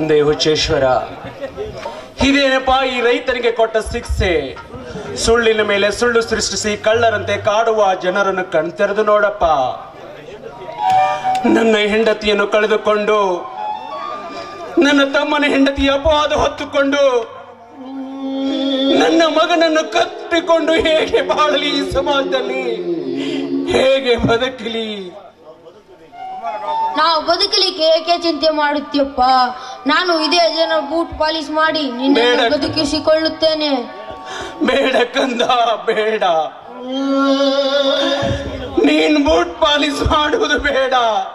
ತಂದೆ ಹುಚ್ಚೇಶ್ವರ ಇದೇನಪ್ಪ ಈ ರೈತನಿಗೆ ಕೊಟ್ಟ ಶಿಕ್ಷೆ ಸುಳ್ಳಿನ ಮೇಲೆ ಸುಳ್ಳು ಸೃಷ್ಟಿಸಿ ಕಳ್ಳರಂತೆ ಕಾಡುವ ಜನರನ್ನು ಕಣ್ತೆರೆದು ನೋಡಪ್ಪ ನನ್ನ ಹೆಂಡತಿಯನ್ನು ಕಳೆದುಕೊಂಡು ನನ್ನ ತಮ್ಮನ ಹೆಂಡತಿ ಅಪವಾದ ಹೊತ್ತುಕೊಂಡು ನನ್ನ ಮಗನನ್ನು ಕಟ್ಟಿಕೊಂಡು ಹೇಗೆ ಬಾಳಲಿ ಈ ಸಮಾಜದಲ್ಲಿ ಹೇಗೆ ಬದುಕಲಿ ನಾವು ಬದುಕಲಿಕ್ಕೆ ಏಕೆ ಚಿಂತೆ ಮಾಡುತ್ತೀಯಪ್ಪ ನಾನು ಇದೇ ಜನ ಬೂಟ್ ಪಾಲಿಶ್ ಮಾಡಿ ನಿನ್ನ ಬೇಡ. ಬದುಕಿಸಿಕೊಳ್ಳುತ್ತೇನೆ ಬೇಡ ಕಂದ ಬೇಡ ನೀನ್ ಬೂಟ್ ಪಾಲಿಸ್ ಮಾಡುವುದು ಬೇಡ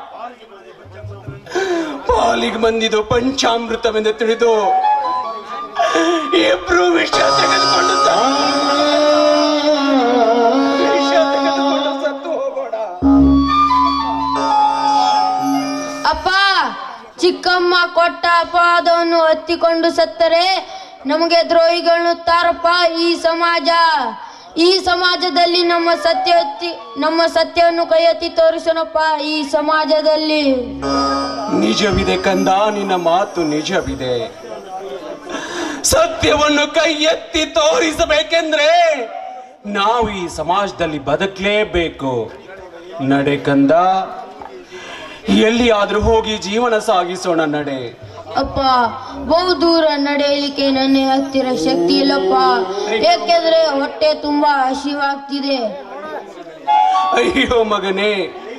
ಪಾಲಿಗೆ ಬಂದಿದ್ದು ಪಂಚಾಮೃತವೆಂದು ತಿಳಿದು ಇಬ್ರು ವಿಷ ತೆಗೆದುಕೊಂಡು ಸತ್ತು- ವಿಷ ತೆಗೆದುಕೊಂಡು ಸತ್ತು ಹೋಗೋಣ ಅಪ್ಪ ಚಿಕ್ಕಮ್ಮ ಕೊಟ್ಟ ಅಪವಾದವನ್ನು ಹತ್ತಿಕೊಂಡು ಸತ್ತರೆ ನಮಗೆ ದ್ರೋಹಿಗಳುತ್ತಾರಪ್ಪ ಈ ಸಮಾಜ ಈ ಸಮಾಜದಲ್ಲಿ ನಮ್ಮ ಸತ್ಯ ಎತ್ತಿ ನಮ್ಮ ಸತ್ಯವನ್ನು ಕೈ ಎತ್ತಿ ತೋರಿಸೋಣಪ್ಪ ಈ ಸಮಾಜದಲ್ಲಿ ನಿಜವಿದೆ ಕಂದ ನಿನ್ನ ಮಾತು ನಿಜವಿದೆ ಸತ್ಯವನ್ನು ಕೈ ಎತ್ತಿ ತೋರಿಸಬೇಕೆಂದ್ರೆ ನಾವು ಈ ಸಮಾಜದಲ್ಲಿ ಬದುಕಲೇಬೇಕು ನಡೆ ಕಂದ ಎಲ್ಲಿಯಾದ್ರೂ ಹೋಗಿ ಜೀವನ ಸಾಗಿಸೋಣ ನಡೆ ಅಪ್ಪ ಬಹು ದೂರ ನಡೆಯಲಿಕ್ಕೆ ನನ್ನ ಹತ್ತಿರ ಶಕ್ತಿ ಇಲ್ಲಪ್ಪ ಏಕೆಂದ್ರೆ ಹೊಟ್ಟೆ ತುಂಬಾ ಹಸಿವಾಗ್ತಿದೆ ಅಯ್ಯೋ ಮಗನೇ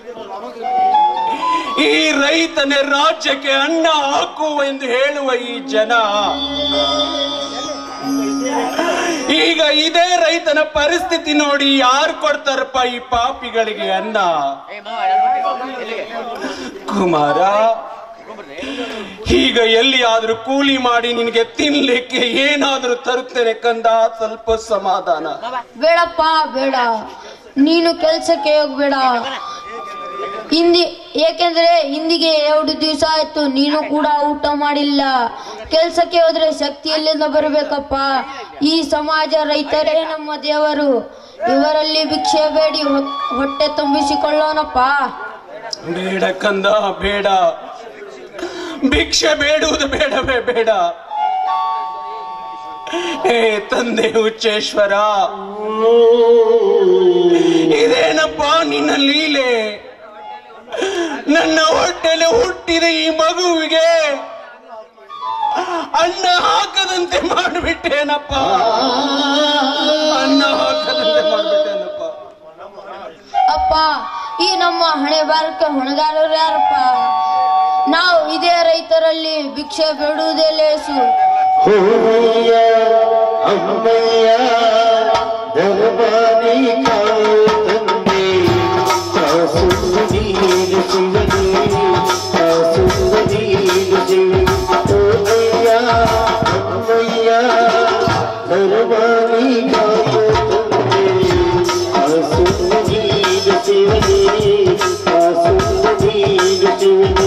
ಈ ರೈತನೇ ರಾಜ್ಯಕ್ಕೆ ಅನ್ನ ಹಾಕು ಎಂದು ಹೇಳುವ ಈ ಜನ ಈಗ ಇದೇ ರೈತನ ಪರಿಸ್ಥಿತಿ ನೋಡಿ ಯಾರು ಕೊಡ್ತಾರಪ್ಪ ಈ ಪಾಪಿಗಳಿಗೆ ಅನ್ನ ಕುಮಾರ ಈಗ ಎಲ್ಲಿಯಾದ್ರೂ ಕೂಲಿ ಮಾಡಿ ನಿನಗೆ ತಿನ್ಲಿಕ್ಕೆ ಏನಾದ್ರೂ ತರುತ್ತೇನೆ ಕಂದ ಸ್ವಲ್ಪ ಸಮಾಧಾನ ಬೇಡಪ್ಪ ಬೇಡ ನೀನು ಕೆಲ್ಸಕ್ಕೆ ಹೋಗ್ಬೇಡ ಹಿಂದಿ ಏಕೆಂದ್ರೆ ಹಿಂದಿಗೆ ಎರಡು ದಿವಸ ಆಯ್ತು ನೀನು ಕೂಡ ಊಟ ಮಾಡಿಲ್ಲ ಕೆಲ್ಸಕ್ಕೆ ಹೋದ್ರೆ ಶಕ್ತಿ ಎಲ್ಲಿಂದ ಬರಬೇಕಪ್ಪ ಈ ಸಮಾಜ ರೈತರೇ ನಮ್ಮ ದೇವರು ಇವರಲ್ಲಿ ಭಿಕ್ಷೆ ಬೇಡಿ ಹೊ- ಹೊಟ್ಟೆ ತುಂಬಿಸಿಕೊಳ್ಳೋಣಪ್ಪ ಬೇಡ ಕಂದ ಬೇಡ ಭಿಕ್ಷೆ ಬೇಡುವುದು ಬೇಡವೇ ಬೇಡ ಹೇ ತಂದೆ ಹುಚ್ಚೇಶ್ವರ ಇದೇನಪ್ಪ ನಿನ್ನ ಲೀಲೆ ನನ್ನ ಹೊಟ್ಟೆಲೆ ಹುಟ್ಟಿದ ಈ ಮಗುವಿಗೆ ಅನ್ನ ಹಾಕದಂತೆ ಮಾಡಿಬಿಟ್ಟೇನಪ್ಪ ಅನ್ನ ಹಾಕದಂತೆ ಮಾಡಿಬಿಟ್ಟೇನಪ್ಪ ಅಪ್ಪ ಈ ನಮ್ಮ ಹಣೆ ಬಾರಕ್ಕೆ ಹೊಣೆಗಾರರು ಯಾರಪ್ಪ ನಾವು ಇದೇ ರೈತರಲ್ಲಿ ಭಿಕ್ಷೆ ಬೇಡುವುದೇ ಲೇಸು ಹೂವಯ್ಯ ಅಮ್ಮಯ್ಯ ದರ್ಬಾರಿ ಕಾಯು ತಂದೆ ಕಾಸುಂದ ನೀರು ಶಿವನೇ ಕಾಸುಂದ ನೀರು ಶಿವನೇ ಹೂವಯ್ಯ ಅಮ್ಮಯ್ಯ ದರ್ಬಾರಿ ಕಾಯು ತಂದೆ ಕಾಸುಂದ ನೀರು ಶಿವನೇ ಕಾಸುಂದ ನೀರು ಶಿವನೇ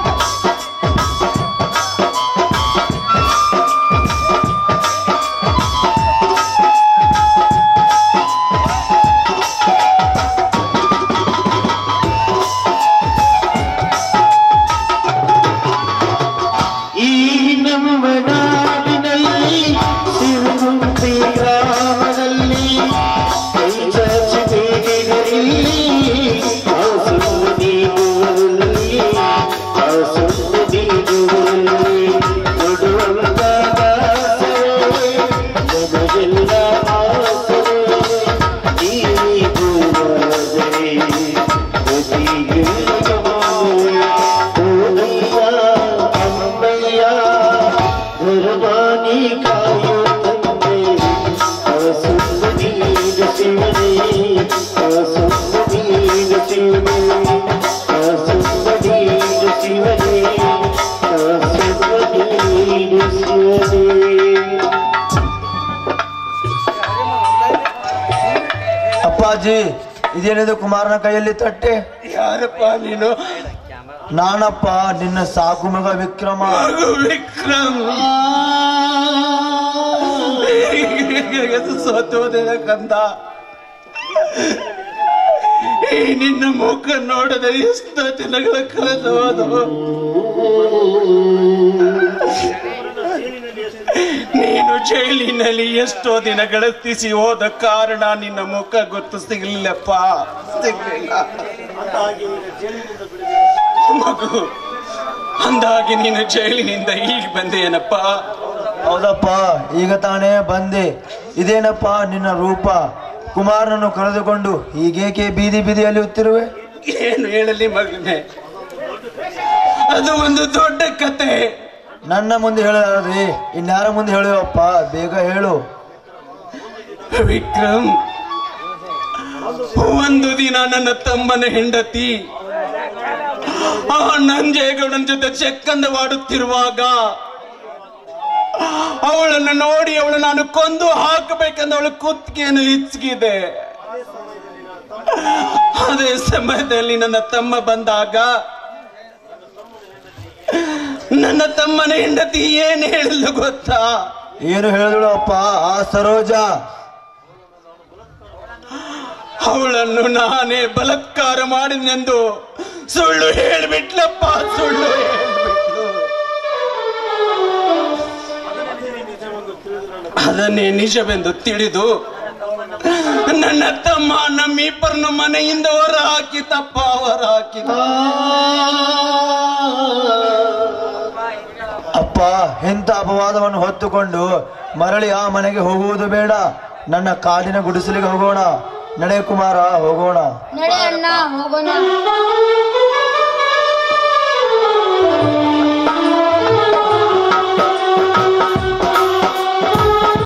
ಈ ನಮ್ಮ ನಾಡಿನಲ್ಲಿ ಸಿರುಗುಂಪಿ ಗ್ರಾಮದಲ್ಲಿ ಕೈಚಾಚಿ ಬೇಡಿಗರಲ್ಲಿ ಕಾಸುಂದ ನೀಡುವರಲ್ಲಿ ಕಾಸುಂದ ನೀಡುವರಲ್ಲಿ ಕೊಡುವಂತ ದಾಸರೇ ನಮಗೆಲ್ಲ ಆಸರೆ ನೀಗೂ ರಾಜರೇ ಗತಿಗಿಲ್ಲ ಓದಯ್ಯ ಅಮ್ಮಯ್ಯ ಧರ್ಮಾನಿ ಕಾಯು ತಂದೆ ಸುಂದರೀಗ ಶಿವನೇ ಸುಂದರೀಗ ಶಿವನೇ ಸುಂದರೀಗ ಶಿವನೇ ಸುಂದರೀಗ ಶಿವನೇ ಅಪ್ಪಾಜಿ ಇದೇನಿದು ಕುಮಾರನ ಕೈಯಲ್ಲಿ ತಟ್ಟೆ ಯಾರಪ್ಪ ನೀನು ನಾನಪ್ಪ ನಿನ್ನ ಸಾಕು ಮಗ ವಿಕ್ರಮ ಮಗು ವಿಕ್ರಮ್ ಸೋತೋದಿನ ಕಂದ ಈ ನಿನ್ನ ಮುಖ ನೋಡದೆ ಎಷ್ಟು ದಿನಗಳ ಕಳೆದು ಹೋದವು ನೀನು ಜೈಲಿನಲ್ಲಿ ಎಷ್ಟೋ ದಿನ ಗಳಿಸಿ ಹೋದ ಕಾರಣ ನಿನ್ನ ಮುಖ ಗೊತ್ತು ಸಿಗ್ಲಿಲ್ಲಪ್ಪ ಸಿಗ್ಲಿಲ್ಲ ಮಗು ಅಂದಾಗಿ ನೀನು ಜೈಲಿನಿಂದ ಈಗ ಬಂದೇನಪ್ಪ ಹೌದಪ್ಪ ಈಗ ತಾನೇ ಬಂದೆ ಇದೇನಪ್ಪ ನಿನ್ನ ರೂಪ ಕುಮಾರನನ್ನು ಕರೆದುಕೊಂಡು ಹೀಗೇಕೆ ಬೀದಿ ಬೀದಿಯಲ್ಲಿ ಉತ್ತಿರುವೆ ಏನು ಹೇಳಲಿ ಮಗನೇ ಅದು ಒಂದು ದೊಡ್ಡ ಕತೆ ನನ್ನ ಮುಂದೆ ಹೇಳಲಾರದೆ ಇನ್ಯಾರ ಮುಂದೆ ಹೇಳುವಪ್ಪ ಬೇಗ ಹೇಳು ವಿಕ್ರಮ್ ಒಂದು ದಿನ ನನ್ನ ತಮ್ಮನ ಹೆಂಡತಿ ಆ ನಂಜೇಗೌಡನ ಜೊತೆ ಚೆಕ್ಕಂದವಾಡುತ್ತಿರುವಾಗ ಅವಳನ್ನು ನೋಡಿ ಅವಳು ನಾನು ಕೊಂದು ಹಾಕಬೇಕೆಂದು ಅವಳು ಕುತ್ತಿಗೆಯನ್ನು ಹಿಚ್ಕಿದೆ ಅದೇ ಸಮಯದಲ್ಲಿ ನನ್ನ ತಮ್ಮ ಬಂದಾಗ ನನ್ನ ತಮ್ಮನ ಹೆಂಡತಿ ಏನ್ ಹೇಳಿದ್ಲು ಗೊತ್ತಾ ಏನು ಹೇಳಿದಳು ಅಪ್ಪ ಆ ಸರೋಜ ಅವಳನ್ನು ನಾನೇ ಬಲಾತ್ಕಾರ ಮಾಡಿದೆಂದು ಸುಳ್ಳು ಹೇಳ್ಬಿಟ್ಲಪ್ಪ ಸುಳ್ಳು ಹೇಳ್ಬಿಟ್ಲು ಅದನ್ನೇ ನಿಜವೆಂದು ತಿಳಿದು ನನ್ನ ತಮ್ಮ ನಮ್ಮಿಬ್ಬರನ್ನು ಮನೆಯಿಂದ ಹೊರ ಹಾಕಿತಪ್ಪ ಹೊರ ಹಾಕಿದ ಅಪ್ಪ ಇಂಥ ಅಪವಾದವನ್ನು ಹೊತ್ತುಕೊಂಡು ಮರಳಿ ಆ ಮನೆಗೆ ಹೋಗುವುದು ಬೇಡ ನನ್ನ ಕಾಡಿನ ಗುಡಿಸಲಿಗೆ ಹೋಗೋಣ ನಡೆ ಕುಮಾರ ಹೋಗೋಣ ನಡೆ ಅಣ್ಣ ಹೋಗೋಣ